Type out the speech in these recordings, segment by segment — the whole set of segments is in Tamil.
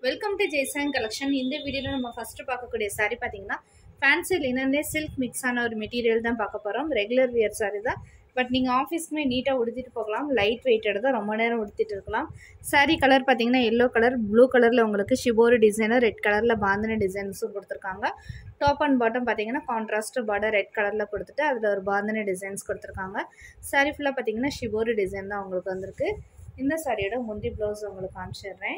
வெல்கம் டு ஜெய்சாங் கலெக்ஷன் இந்த வீடியோவில் நம்ம ஃபஸ்ட்டு பார்க்கக்கூடிய saree பார்த்தீங்கன்னா ஃபேன்சி லினன்லே சில்க் மிக்ஸ் ஆன ஒரு மெட்டீரியல் தான் பார்க்க போகிறோம் ரெகுலர் வியர் saree தான் பட் நீங்கள் ஆஃபீஸ்க்குமே நீட்டாக உடுத்திட்டு போகலாம் லைட் வெயிட்டட் தான் ரொம்ப நேரம் உடுத்திட்டு இருக்கலாம் saree கலர் பார்த்தீங்கன்னா எல்லோ கலர் ப்ளூ கலரில் உங்களுக்கு ஷிபோரி டிசைனர் ரெட் கலரில் பாந்தினி டிசைன்ஸும் கொடுத்துருக்காங்க டாப் அண்ட் பாட்டம் பார்த்தீங்கன்னா கான்ட்ராஸ்ட் பார்டர் ரெட் கலரில் கொடுத்துட்டு அதில் ஒரு பாந்தினி டிசைன்ஸ் கொடுத்துருக்காங்க saree ஃபுல்லாக பார்த்தீங்கன்னா ஷிபோரி டிசைன் தான் உங்களுக்கு வந்திருக்கு இந்த சாரியோட முந்தி ப்ளவுஸ் உங்களுக்கு காமிச்சிடுறேன்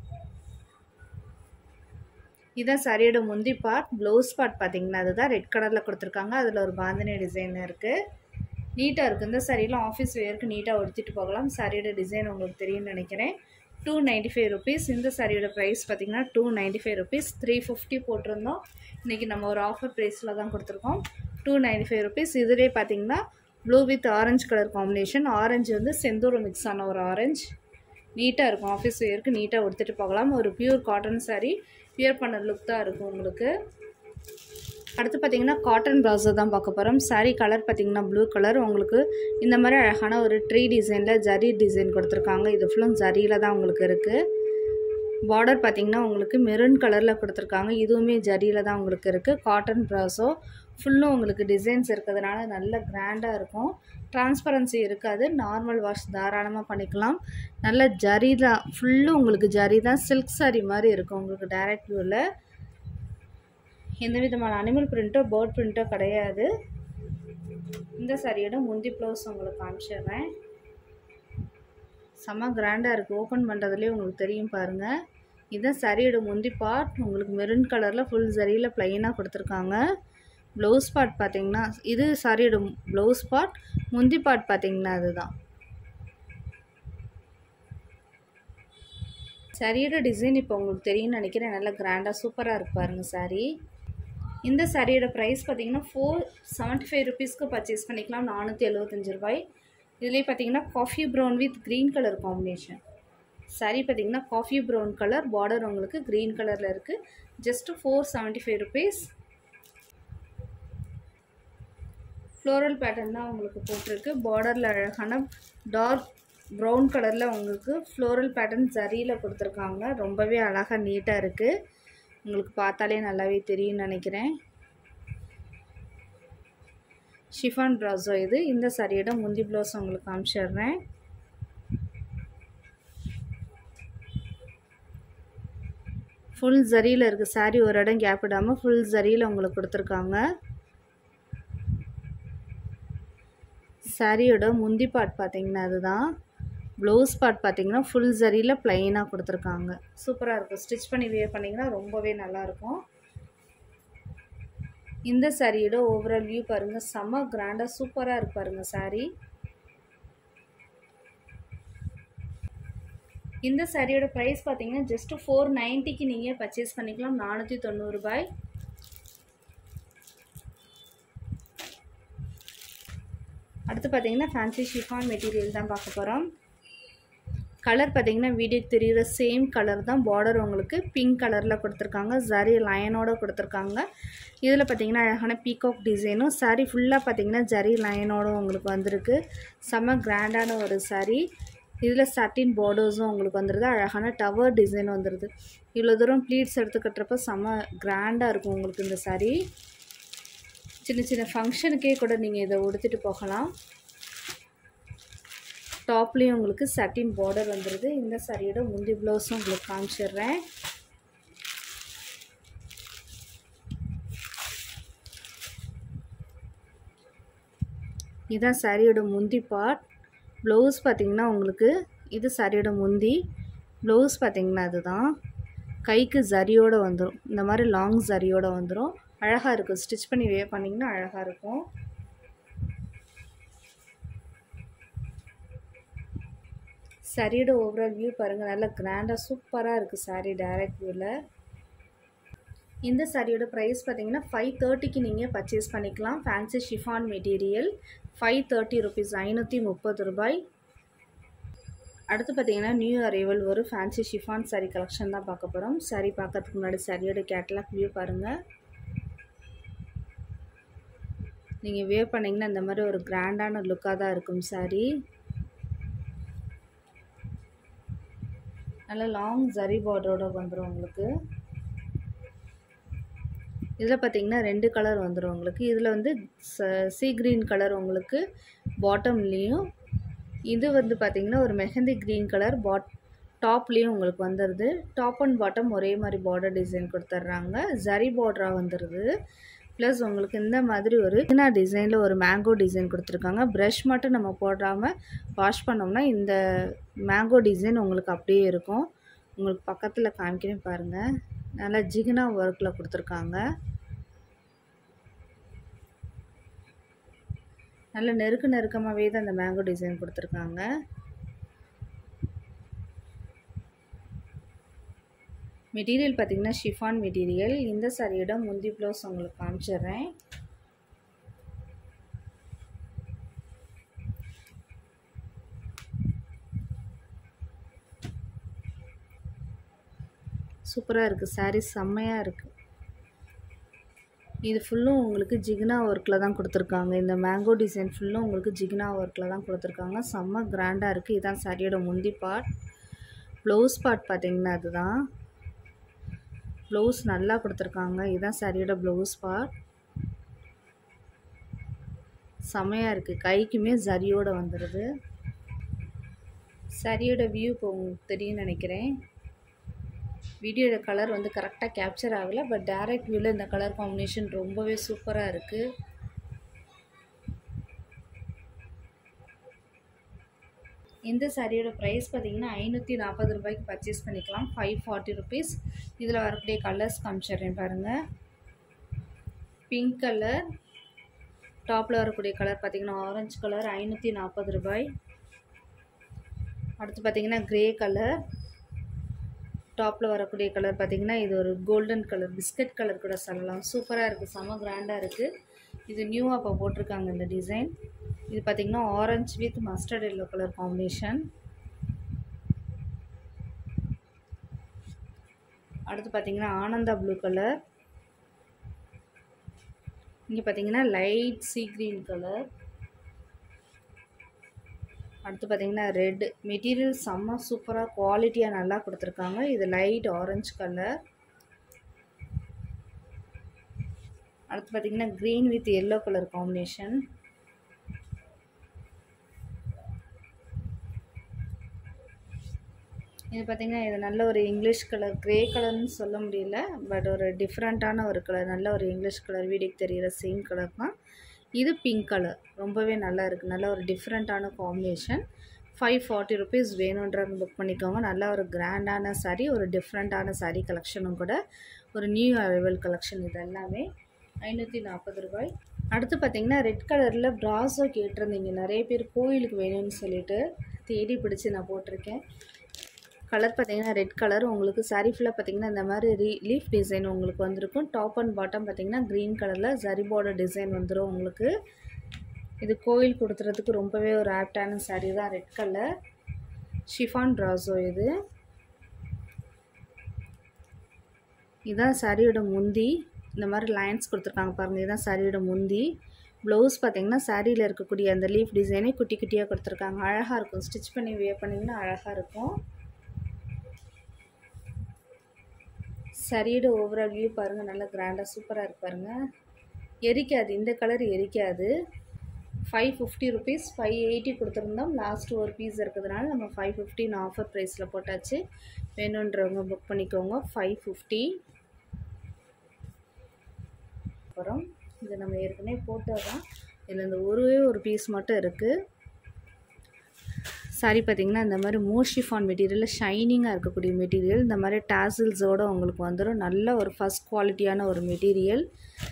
இதான் சாரியோட முந்தி பார்ட் ப்ளவுஸ் பார்ட் பார்த்தீங்கன்னா அதுதான் ரெட் கலரில் கொடுத்துருக்காங்க அதில் ஒரு பாந்தினி டிசைன் இருக்குது நீட்டாக இருக்குது இந்த சாரியெலாம் ஆஃபீஸ் வேருக்கு நீட்டாக உடுத்திட்டு போகலாம் சாரியோட டிசைன் உங்களுக்கு தெரியும்னு நினைக்கிறேன் டூ நைன்ட்டி ஃபைவ் ருபீஸ் இந்த சாரியோட ப்ரைஸ் பார்த்தீங்கன்னா two ninety five rupees three fifty போட்டிருந்தோம் இன்றைக்கி நம்ம ஒரு ஆஃபர் ப்ரைஸில் தான் கொடுத்துருக்கோம் டூ நைன்ட்டி ஃபைவ் ருபீஸ் இதிலே பார்த்தீங்கன்னா blue with orange colour combination orange வந்து செந்தூரம் மிக்ஸ் ஆன ஒரு ஆரஞ்சு நீட்டாக இருக்கும் ஆஃபீஸ் வேருக்கு நீட்டாக உடுத்துட்டு போகலாம் ஒரு பியூர் காட்டன் சாரீ வியர் பண்ண லுக் தான் இருக்கும் உங்களுக்கு அடுத்து பார்த்தீங்கன்னா காட்டன் ப்ளவுஸை தான் பார்க்க போகிறோம் சாரீ கலர் பார்த்தீங்கன்னா ப்ளூ கலர் உங்களுக்கு இந்த மாதிரி அழகான ஒரு ட்ரீ டிசைனில் ஜரி டிசைன் கொடுத்துருக்காங்க இது ஃபுல்லும் ஜரியில் தான் உங்களுக்கு இருக்குது பார்டர் பார்த்தீங்கன்னா உங்களுக்கு மெரூன் கலரில் கொடுத்துருக்காங்க இதுவுமே ஜரியில் தான் உங்களுக்கு இருக்குது காட்டன் ப்ளவுஸோ ஃபுல்லும் உங்களுக்கு டிசைன்ஸ் இருக்கிறதுனால நல்ல கிராண்டாக இருக்கும் டிரான்ஸ்பரன்சி இருக்காது நார்மல் வாஷ் தாராளமாக பண்ணிக்கலாம் நல்ல ஜரி தான் ஃபுல்லும் உங்களுக்கு ஜரி தான் சில்க் சாரி மாதிரி இருக்கும் உங்களுக்கு டைரக்ட் வியூவில் எந்த விதமான அனிமல் பிரிண்ட்டோ பேர்ட் பிரிண்ட்டோ கிடையாது இந்த சாரியோட முந்தி ப்ளவுஸ் உங்களுக்கு காமிச்சிடுறேன் செம்ம கிராண்டாக இருக்குது ஓப்பன் பண்ணுறதுலேயே உங்களுக்கு தெரியும் பாருங்கள் இதுதான் சாரியோட முந்தி பார்ட் உங்களுக்கு மெரூன் கலரில் ஃபுல் சரியில் ப்ளைனாக கொடுத்துருக்காங்க ப்ளவுஸ் பார்ட் பார்த்தீங்கன்னா இது சாரியோட ப்ளவுஸ் பார்ட் முந்தி பார்ட் பார்த்தீங்கன்னா அதுதான் சாரியோட டிசைன் இப்போ உங்களுக்கு தெரியும்னு நினைக்கிறேன் நல்லா கிராண்டாக சூப்பராக இருக்கு பாருங்கள் சாரீ இந்த சாரியோட ப்ரைஸ் பார்த்தீங்கன்னா ஃபோர் செவன்ட்டி ஃபைவ் ருபீஸ்க்கு பர்ச்சேஸ் பண்ணிக்கலாம் நானூற்றி எழுபத்தஞ்சு ரூபாய் இதுலேயே பார்த்தீங்கன்னா coffee brown with green colour combination saree பார்த்தீங்கன்னா காஃபி ப்ரௌன் கலர் பார்டர் உங்களுக்கு க்ரீன் கலரில் இருக்குது just four seventy five rupees floral pattern தான் உங்களுக்கு போட்டிருக்கு பார்டரில் அழகான டார்க் ப்ரௌன் கலரில் உங்களுக்கு ஃப்ளோரல் பேட்டர்ன் ஜரியில் கொடுத்துருக்காங்க ரொம்பவே அழகாக நீட்டாக இருக்குது உங்களுக்கு பார்த்தாலே நல்லாவே தெரியும்னு நினைக்கிறேன் ஷிஃபான் ப்ளவுஸோ இது இந்த சாரியோட முந்தி ப்ளவுஸ் உங்களுக்கு காமிச்சிடுறேன் ஃபுல் ஜரியில் இருக்குது சாரி ஒரு இடம் கேப் விடாமல் ஃபுல் ஜரியில் உங்களுக்கு கொடுத்துருக்காங்க சாரியோட முந்தி பார்ட் பார்த்தீங்கன்னா அதுதான் ப்ளவுஸ் பார்ட் பார்த்தீங்கன்னா ஃபுல் ஜரியில் ப்ளைனாக கொடுத்துருக்காங்க சூப்பராக இருக்கும் ஸ்டிச் பண்ணி வியர் பண்ணிங்கன்னா ரொம்பவே நல்லாயிருக்கும் இந்த சாரியோட ஓவரால் வியூ பாருங்கள் செம்ம கிராண்டாக சூப்பராக இருக்கு பாருங்கள் சாரீ இந்த சாரியோட ப்ரைஸ் பார்த்தீங்கன்னா ஜஸ்ட்டு ஃபோர் நைன்ட்டிக்கு நீங்கள் பர்ச்சேஸ் பண்ணிக்கலாம் நானூற்றி தொண்ணூறுபாய் அடுத்து பார்த்தீங்கன்னா ஃபேன்சி ஷிஃபான் மெட்டீரியல் தான் பார்க்க போகிறோம் கலர் பார்த்தீங்கன்னா வீடியோக்கு தெரிகிற சேம் கலர் தான் பார்டர் உங்களுக்கு பிங்க் கலரில் கொடுத்துருக்காங்க ஜரி லயனோட கொடுத்துருக்காங்க இதில் பார்த்தீங்கன்னா அழகான பீகாக் டிசைனும் சாரீ ஃபுல்லாக பார்த்தீங்கன்னா ஜரி லயனோட உங்களுக்கு வந்திருக்கு செம்ம கிராண்டான ஒரு சாரீ இதில் சட்டின் பார்டர்ஸும் உங்களுக்கு வந்துடுது அழகான டவர் டிசைன் வந்துடுது இவ்வளோ தூரம் ப்ளீட்ஸ் எடுத்து கட்டுறப்ப செம்ம கிராண்டாக இருக்கும் உங்களுக்கு இந்த சாரீ சின்ன சின்ன ஃபங்க்ஷனுக்கே கூட நீங்கள் இதை உடுத்திட்டு போகலாம் டாப்லேயும் உங்களுக்கு சட்டின் பார்டர் வந்துடுது இந்த சாரியோட முந்தி ப்ளவுஸும் உங்களுக்கு காமிச்சிடுறேன் இதுதான் சாரியோட முந்தி பார்ட் ப்ளவுஸ் பார்த்திங்கன்னா உங்களுக்கு இது சாரியோட முந்தி ப்ளவுஸ் பார்த்திங்கன்னா அதுதான் கைக்கு ஜரியோடு வந்துடும் இந்த மாதிரி லாங் ஜரியோடு வந்துடும் அழகாக இருக்கும் ஸ்டிச் பண்ணி வே பண்ணிங்கன்னா அழகாக இருக்கும் சாரியோட ஓவரால் வியூ பாருங்கள் நல்லா கிராண்டாக சூப்பராக இருக்குது சாரீ டைரக்ட் வியூவில் இந்த சாரியோட ப்ரைஸ் பார்த்தீங்கன்னா ஃபைவ் தேர்ட்டிக்கு நீங்கள் பர்ச்சேஸ் பண்ணிக்கலாம் fancy chiffon material five thirty rupees ஐநூற்றி முப்பது ரூபாய் அடுத்து பார்த்தீங்கன்னா நியூ அரைவல் ஒரு ஃபேன்சி ஷிஃபான் சாரீ கலெக்ஷன் தான் பார்க்க போகிறோம் சாரீ பார்க்கறதுக்கு முன்னாடி சாரியோட கேட்லாக் வியூ பாருங்கள் நீங்கள் வேர் பண்ணிங்கன்னா இந்த மாதிரி ஒரு கிராண்டான லுக்காக தான் இருக்கும் சாரீ நல்ல லாங் ஜரி பார்டரோட வந்துடும் உங்களுக்கு இதில் பார்த்தீங்கன்னா ரெண்டு கலர் வந்துடும் உங்களுக்கு இதில் வந்து சீ க்ரீன் கலர் உங்களுக்கு பாட்டம்லேயும் இது வந்து பார்த்திங்கன்னா ஒரு மெஹந்தி க்ரீன் கலர் பாட் டாப்லேயும் உங்களுக்கு வந்துடுது டாப் அண்ட் பாட்டம் ஒரே மாதிரி பார்டர் டிசைன் கொடுத்துட்றாங்க ஜரி பார்டராக வந்துடுது ப்ளஸ் உங்களுக்கு இந்த மாதிரி ஒரு சின்ன டிசைனில் ஒரு மேங்கோ டிசைன் கொடுத்துருக்காங்க ப்ரஷ் மட்டும் நம்ம போடாமல் வாஷ் பண்ணோம்னா இந்த மேங்கோ டிசைன் உங்களுக்கு அப்படியே இருக்கும் உங்களுக்கு பக்கத்தில் காமிக்கிறேன் பாருங்கள் நல்லா ஜிகினா ஒர்க்கில் கொடுத்துருக்காங்க நல்ல நெருக்க நெருக்கமாகவே தான் அந்த மேங்கோ டிசைன் கொடுத்துருக்காங்க மெட்டீரியல் பார்த்திங்கன்னா ஷிஃபான் மெட்டீரியல் இந்த சாரியோட முந்தி ப்ளவுஸ் உங்களுக்கு காமிச்சிடுறேன் சூப்பராக இருக்குது சாரீ செம்மையாக இருக்குது இது ஃபுல்லும் உங்களுக்கு ஜிகினா ஒர்க்கில் தான் கொடுத்துருக்காங்க இந்த மேங்கோ டிசைன் ஃபுல்லும் உங்களுக்கு ஜிகினா ஒர்க்கில் தான் கொடுத்துருக்காங்க செம்ம கிராண்டாக இருக்குது இதுதான் சாரியோட முந்தி பார்ட் ப்ளவுஸ் பார்ட் பார்த்திங்கன்னா அதுதான் ப்ளவுஸ் நல்லா கொடுத்துருக்காங்க இதுதான் சாரியோட ப்ளவுஸ் பார்ட் செமையாக இருக்குது கைக்குமே ஜரியோடு வந்துடுது சரியோட வியூ இப்போ உங்களுக்கு தெரியும்னு நினைக்கிறேன் வீடியோட கலர் வந்து கரெக்டாக கேப்சர் ஆகலை பட் டேரக்ட் வியூவில் இந்த கலர் காம்பினேஷன் ரொம்பவே சூப்பராக இருக்குது இந்த சாரியோட ப்ரைஸ் பார்த்தீங்கன்னா ஐநூற்றி நாற்பது ரூபாய்க்கு பர்ச்சேஸ் பண்ணிக்கலாம் ஃபைவ் ஃபார்ட்டி ருபீஸ் இதில் வரக்கூடிய கலர்ஸ் காமிச்சிடுறேன் பாருங்கள் பிங்க் கலர் டாப்பில் வரக்கூடிய கலர் பார்த்திங்கன்னா ஆரஞ்சு கலர் ஐநூற்றி நாற்பது ரூபாய் அடுத்து பார்த்திங்கன்னா க்ரே கலர் டாப்பில் வரக்கூடிய கலர் பார்த்திங்கன்னா இது ஒரு கோல்டன் கலர் பிஸ்கட் கலர் கூட சொல்லலாம் சூப்பராக இருக்குது செம கிராண்டாக இருக்குது இது நியூவாக இப்போ போட்டிருக்காங்க இந்த டிசைன் இது பார்த்திங்கன்னா orange with mustard yellow colour combination அடுத்து பார்த்திங்கன்னா ஆனந்தா ப்ளூ கலர் இங்கே பார்த்தீங்கன்னா லைட் சீ க்ரீன் கலர் அடுத்து பார்த்தீங்கன்னா ரெட் மெட்டீரியல் செம்ம சூப்பராக குவாலிட்டியாக நல்லா கொடுத்துருக்காங்க இது லைட் ஆரஞ்சு கலர் அடுத்து பார்த்தீங்கன்னா green with yellow colour combination இது பார்த்திங்கன்னா இது நல்ல ஒரு இங்கிலீஷ் கலர் க்ரே கலர்னு சொல்ல முடியல பட் ஒரு டிஃப்ரெண்ட்டான ஒரு கலர் நல்ல ஒரு இங்கிலீஷ் கலர் வீடியோக்கு தெரிகிற சேம் கலர் தான் இது பிங்க் கலர் ரொம்பவே நல்லா இருக்குது நல்ல ஒரு டிஃப்ரெண்ட்டான காம்பினேஷன் ஃபைவ் ஃபார்ட்டி ருபீஸ் வேணுன்றவங்க புக் பண்ணிக்கோங்க நல்ல ஒரு கிராண்டான சாரீ ஒரு டிஃப்ரெண்ட்டான சாரீ கலெக்ஷனும் கூட ஒரு நியூ அரைவல் கலெக்ஷன் இது எல்லாமே ஐநூற்றி நாற்பது ரூபாய் அடுத்து பார்த்திங்கன்னா ரெட் கலரில் ப்ராஸோ கேட்டிருந்தீங்க நிறைய பேர் கோயிலுக்கு வேணும்னு சொல்லிட்டு தேடி பிடிச்சி நான் போட்டிருக்கேன் கலர் பார்த்தீங்கன்னா ரெட் கலர் உங்களுக்கு சாரீ ஃபுல்லாக பார்த்தீங்கன்னா இந்த மாதிரி ரீ லீஃப் டிசைன் உங்களுக்கு வந்திருக்கும் டாப் அண்ட் பாட்டம் பார்த்தீங்கன்னா க்ரீன் கலரில் ஜரி பார்டர் டிசைன் வந்துடும் உங்களுக்கு இது கோயில் கொடுத்துறதுக்கு ரொம்பவே ஒரு ஆப்டான சாரீ தான் ரெட் கலர் ஷிஃபான் ப்ராசோ இது இதுதான் சாரியோட முந்தி இந்த மாதிரி லைன்ஸ் கொடுத்துருக்காங்க பாருங்கள் இதுதான் சாரியோட முந்தி ப்ளவுஸ் பார்த்தீங்கன்னா சாரியில் இருக்கக்கூடிய அந்த லீஃப் டிசைனே குட்டி குட்டியாக கொடுத்துருக்காங்க அழகாக இருக்கும் ஸ்டிச் பண்ணி வியர் பண்ணிங்கன்னா அழகாக இருக்கும் சரியோட ஓவரால் வியூ பாருங்கள் நல்லா கிராண்டாக சூப்பராக இருக்கு பாருங்கள் எரிக்காது இந்த கலர் எரிக்காது five fifty rupees five eighty கொடுத்துருந்தோம் லாஸ்ட்டு ஒரு பீஸ் இருக்கிறதுனால நம்ம ஃபைவ் ஃபிஃப்டின் ஆஃபர் ப்ரைஸில் போட்டாச்சு வேணுன்றவங்க புக் பண்ணிக்கோங்க ஃபைவ் ஃபிஃப்டி அப்புறம் இது நம்ம ஏற்கனவே போட்டதுதான் இதில் இந்த ஒரே ஒரு பீஸ் மட்டும் இருக்குது சாரி பார்த்திங்கன்னா இந்த மாதிரி மோஷிஃபான் மெட்டீரியலில் ஷைனிங்காக இருக்கக்கூடிய மெட்டீரியல் இந்த மாதிரி டாசில்ஸோடு உங்களுக்கு வந்துடும் நல்ல ஒரு ஃபஸ்ட் குவாலிட்டியான ஒரு மெட்டீரியல்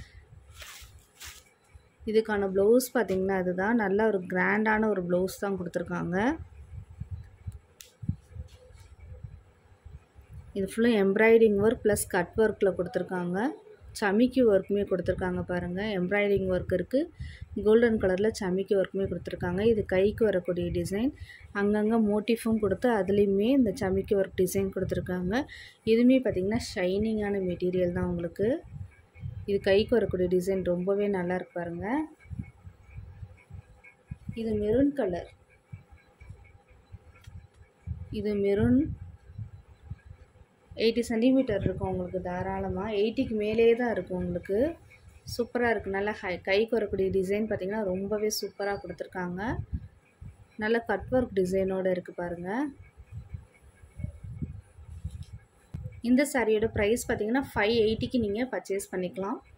இதுக்கான ப்ளவுஸ் பார்த்திங்கன்னா அதுதான் நல்ல ஒரு கிராண்டான ஒரு ப்ளவுஸ் தான் கொடுத்துருக்காங்க இது ஃபுல்லாக எம்ப்ராய்டிங் ஒர்க் ப்ளஸ் கட் ஒர்க்கில் கொடுத்துருக்காங்க சமிக்கி ஒர்க்குமே கொடுத்துருக்காங்க பாருங்கள் எம்ப்ராய்டிங் ஒர்க் இருக்குது கோல்டன் கலரில் சமிக்கி ஒர்க்குமே கொடுத்துருக்காங்க இது கைக்கு வரக்கூடிய டிசைன் அங்கங்கே மோட்டிஃபும் கொடுத்து அதுலேயுமே இந்த சமிக்கி ஒர்க் டிசைன் கொடுத்துருக்காங்க இதுவுமே பார்த்திங்கன்னா ஷைனிங்கான மெட்டீரியல் தான் உங்களுக்கு இது கைக்கு வரக்கூடிய டிசைன் ரொம்பவே நல்லா இருக்கு பாருங்கள் இது மெரூன் கலர் இது மெரூன் எயிட்டி சென்டிமீட்டர் இருக்கும் உங்களுக்கு தாராளமாக எயிட்டிக்கு மேலேயே தான் இருக்கும் உங்களுக்கு சூப்பராக இருக்குது நல்லா ஹை கைக்கு வரக்கூடிய டிசைன் பார்த்திங்கன்னா ரொம்பவே சூப்பராக கொடுத்துருக்காங்க நல்ல கட் ஒர்க் டிசைனோடு இருக்குது பாருங்கள் இந்த சாரியோட ப்ரைஸ் பார்த்தீங்கன்னா ஃபைவ் எயிட்டிக்கு நீங்கள் பர்ச்சேஸ் பண்ணிக்கலாம்